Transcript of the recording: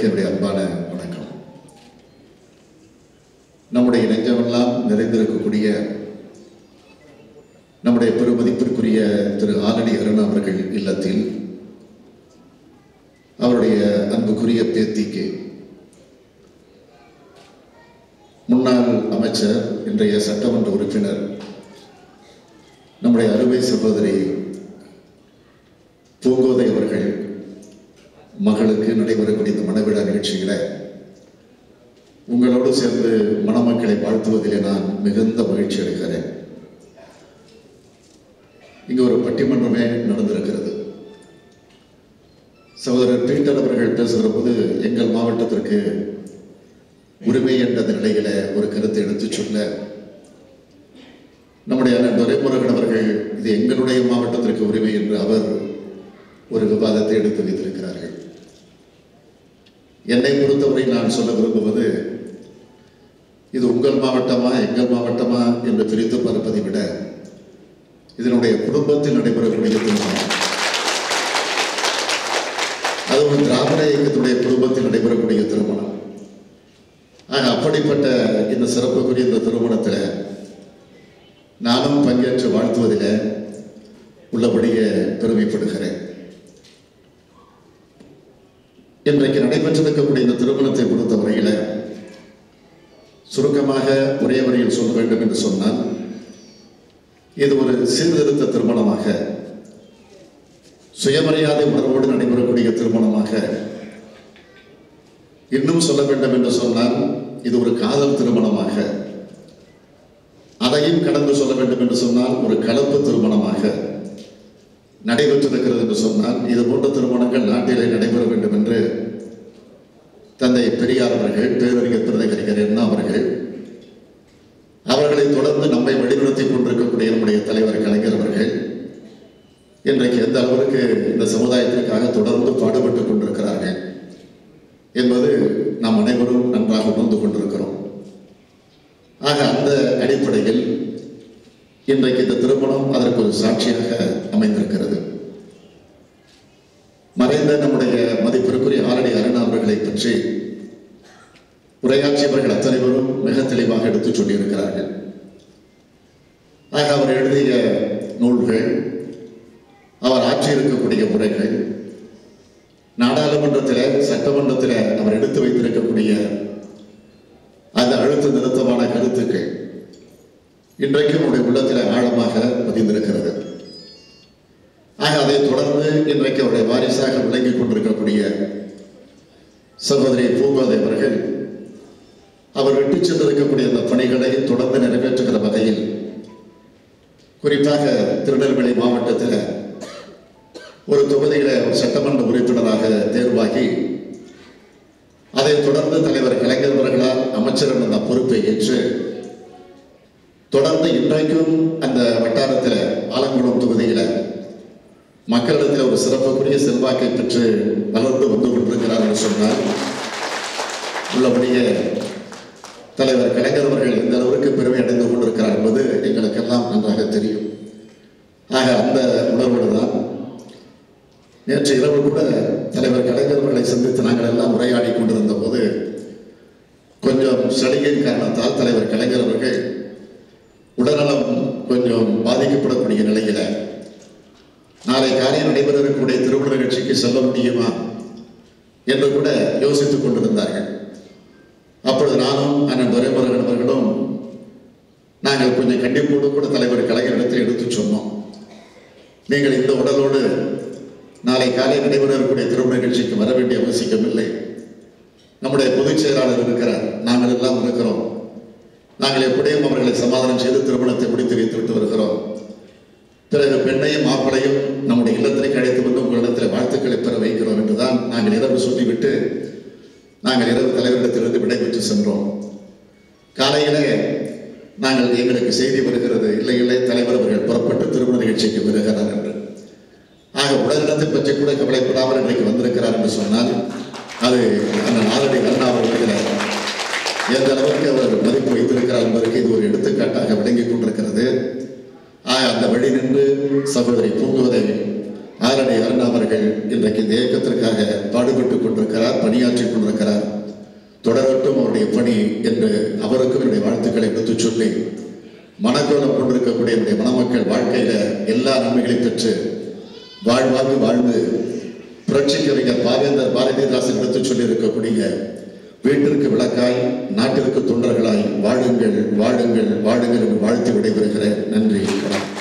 அனைவருக்கும் என்னுடைய அன்பான வணக்கம் நம்முடைய நெஞ்சமெல்லாம் நிறைந்திருக்கக்கூடிய நம்முடைய பெருமதிப்பிற்குரிய திரு ஆலடி அருணா அவர்கள் இல்லத்தில் அவருடைய அன்புக்குரிய பேத்திக்கு முன்னாள் அமைச்சர் இன்றைய சட்டமன்ற உறுப்பினர் நம்முடைய அறுவை சகோதரி பூங்கோதை அவர்கள் மகளுக்கு நடைபெறக்கூடிய இந்த மணவிழா நிகழ்ச்சிகளை உங்களோடு சேர்ந்து மணமக்களை வாழ்த்துவதிலே நான் மிகுந்த மகிழ்ச்சி அடைகிறேன் இங்கு ஒரு பட்டிமன்றமே நடந்திருக்கிறது சகோதரர் பீட்டர் அவர்கள் பேசுகிற போது எங்கள் மாவட்டத்திற்கு உரிமை என்ற நிலையில ஒரு கருத்தை எடுத்துச் சொல்ல நம்முடைய அண்ணன் துரைமுருகன் அவர்கள் இது எங்களுடைய மாவட்டத்திற்கு உரிமை என்று அவர் ஒரு விவாதத்தை எடுத்து வைத்திருக்கிறார்கள் என்னை பொறுத்தவரை நான் சொல்ல விரும்புவது இது உங்கள் மாவட்டமா எங்கள் மாவட்டமா என்று பிரித்து பார்ப்பதை விட இதனுடைய குடும்பத்தில் நடைபெறக்கூடிய திருமணம் அதுவும் திராவிட இயக்கத்துடைய குடும்பத்தில் நடைபெறக்கூடிய திருமணம் ஆக அப்படிப்பட்ட இந்த சிறப்புக்குரிய இந்த திருமணத்தில் நானும் பங்கேற்று வாழ்த்துவதில் உள்ளபடியே பெருமைப்படுகிறேன் இன்றைக்கு நடைபெற்றிருக்கக்கூடிய இந்த திருமணத்தை பொறுத்தவரையில் சுருக்கமாக ஒரே வரியில் சொல்ல வேண்டும் என்று சொன்னால் இது ஒரு சீர்திருத்த திருமணமாக சுயமரியாதை உணர்வோடு நடைபெறக்கூடிய திருமணமாக இன்னும் சொல்ல வேண்டும் என்று சொன்னால் இது ஒரு காதல் திருமணமாக அதையும் கடந்து சொல்ல வேண்டும் என்று சொன்னால் ஒரு கலப்பு திருமணமாக நடைபெற்றிருக்கிறது என்று சொன்னால் இது போன்ற திருமணங்கள் நாட்டிலே நடைபெற வேண்டும் என்று தந்தை பெரியார் அவர்கள் பேரறிஞர் பிரதகரிகர் அண்ணா அவர்கள் அவர்களை தொடர்ந்து நம்மை வழிநடத்தி கொண்டிருக்கக்கூடிய நம்முடைய தலைவர் கலைஞர் அவர்கள் இன்றைக்கு எந்த அளவிற்கு இந்த சமுதாயத்திற்காக தொடர்ந்து பாடுபட்டுக் கொண்டிருக்கிறார்கள் என்பது நாம் அனைவரும் நன்றாக உணர்ந்து கொண்டிருக்கிறோம் ஆக அந்த அடிப்படையில் இன்றைக்கு இந்த திருமணம் அதற்கு ஒரு சாட்சியாக அமைந்திருக்கிறது மறைந்த நம்முடைய மதிப்பிற்குரிய ஆரடி அருணா அவர்களை பற்றி உரையாற்றியவர்கள் அத்தனை பேரும் மிக தெளிவாக எடுத்துச் சொல்லியிருக்கிறார்கள் ஆக அவர் எழுதிய நூல்கள் அவர் ஆற்றியிருக்கக்கூடிய உரைகள் நாடாளுமன்றத்தில் சட்டமன்றத்தில் அவர் எடுத்து வைத்திருக்கக்கூடிய அந்த அழுத்த நிறுத்தமான கருத்துக்கள் இன்றைக்கும் நம்முடைய உள்ளத்தில் ஆழமாக பதிந்திருக்கிறது ஆக அதை தொடர்ந்து இன்றைக்கு அவருடைய வாரிசாக விளங்கிக் கொண்டிருக்கக்கூடிய சகோதரி பூங்கோதை அவர்கள் அவர் விட்டு சென்றிருக்கக்கூடிய அந்த பணிகளை தொடர்ந்து நிறைவேற்றுகிற வகையில் குறிப்பாக திருநெல்வேலி மாவட்டத்தில் ஒரு தொகுதியில ஒரு சட்டமன்ற உறுப்பினராக தேர்வாகி அதைத் தொடர்ந்து தலைவர் கலைஞர் அவர்களால் அமைச்சர் அந்த பொறுப்பை ஏற்று தொடர்ந்து இன்றைக்கும் அந்த வட்டாரத்தில் ஆலங்குளம் தொகுதியில மக்களிடத்தில் ஒரு சிறப்புக்குரிய செல்வாக்கை பெற்று வளர்ந்து வந்து கொண்டிருக்கிறார் என்று சொன்னால் உள்ளபடியே தலைவர் கலைஞர் அவர்கள் எந்த அளவிற்கு பெருமை அடைந்து கொண்டிருக்கிறார் என்பது எங்களுக்கெல்லாம் நன்றாக தெரியும் ஆக அந்த உணர்வோடு தான் நேற்று இரவு கூட தலைவர் கலைஞர் அவர்களை சந்தித்து நாங்கள் எல்லாம் உரையாடி கொண்டிருந்த போது கொஞ்சம் சலுகையின் காரணத்தால் தலைவர் கலைஞர் அவர்கள் உடல்நலம் கொஞ்சம் பாதிக்கப்படக்கூடிய நிலையில நாளை காலையில் நடைபெற இருக்கக்கூடிய திருமண நிகழ்ச்சிக்கு செல்ல முடியுமா என்று கூட யோசித்துக் கொண்டிருந்தார்கள் அப்பொழுது நானும் அண்ணன் துரைமுருகன் அவர்களும் நாங்கள் கொஞ்சம் கண்டிப்போடு கூட தலைவர் கலைஞரிடத்தில் எடுத்து சொன்னோம் நீங்கள் இந்த உடலோடு நாளை காலை நடைபெற இருக்கக்கூடிய திருமண நிகழ்ச்சிக்கு வர வேண்டிய அவசியம் இல்லை நம்முடைய பொதுச் செயலாளர் இருக்கிறார் நாங்கள் எல்லாம் இருக்கிறோம் நாங்கள் எப்படியும் அவர்களை சமாதானம் செய்து திருமணத்தை முடித்து வைத்து விட்டு வருகிறோம் பிறகு பெண்ணையும் மாப்பிளையும் நம்முடைய இல்லத்திற்கு அழைத்து வந்து உங்களிடத்தில் வாழ்த்துக்களை பெற வைக்கிறோம் என்றுதான் நாங்கள் இரவு சொல்லிவிட்டு நாங்கள் இரவு தலைவரிடத்திலிருந்து விடைபெற்று சென்றோம் காலையிலே நாங்கள் எங்களுக்கு செய்தி வருகிறது இல்லை இல்லை தலைவர் அவர்கள் புறப்பட்டு திருமண நிகழ்ச்சிக்கு வருகிறார் என்று ஆக உடல்நலத்தை பற்றி கூட கவலைப்படாமல் இன்றைக்கு வந்திருக்கிறார் என்று சொன்னால் அது அந்த நாளடி அண்ணா அவர்களுக்கு எந்த அளவுக்கு அவர் மதிப்பு வைத்திருக்கிறார் என்பதற்கு இது ஒரு எடுத்துக்காட்டாக விளங்கிக் கொண்டிருக்கிறது ஆக அந்த வழி நின்று சகோதரி பூங்குவதை ஆரணி அருணா அவர்கள் இன்றைக்கு இந்த இயக்கத்திற்காக பாடுபட்டுக் கொண்டிருக்கிறார் பணியாற்றிக் கொண்டிருக்கிறார் தொடரட்டும் அவருடைய பணி என்று அவருக்கும் என்னுடைய வாழ்த்துக்களை எடுத்துச் சொல்லி மனக்கோலம் கொண்டிருக்கக்கூடிய என்னுடைய மணமக்கள் வாழ்க்கையில எல்லா நன்மைகளையும் பெற்று வாழ்வாங்கு வாழ்ந்து புரட்சி கவிஞர் பாவேந்தர் பாரதிதாசன் எடுத்துச் சொல்லி இருக்கக்கூடிய வீட்டிற்கு விளக்காய் நாட்டிற்கு தொண்டர்களாய் வாழுங்கள் வாழுங்கள் வாழுங்கள் என்று வாழ்த்து விடைபெறுகிறேன் நன்றி வணக்கம்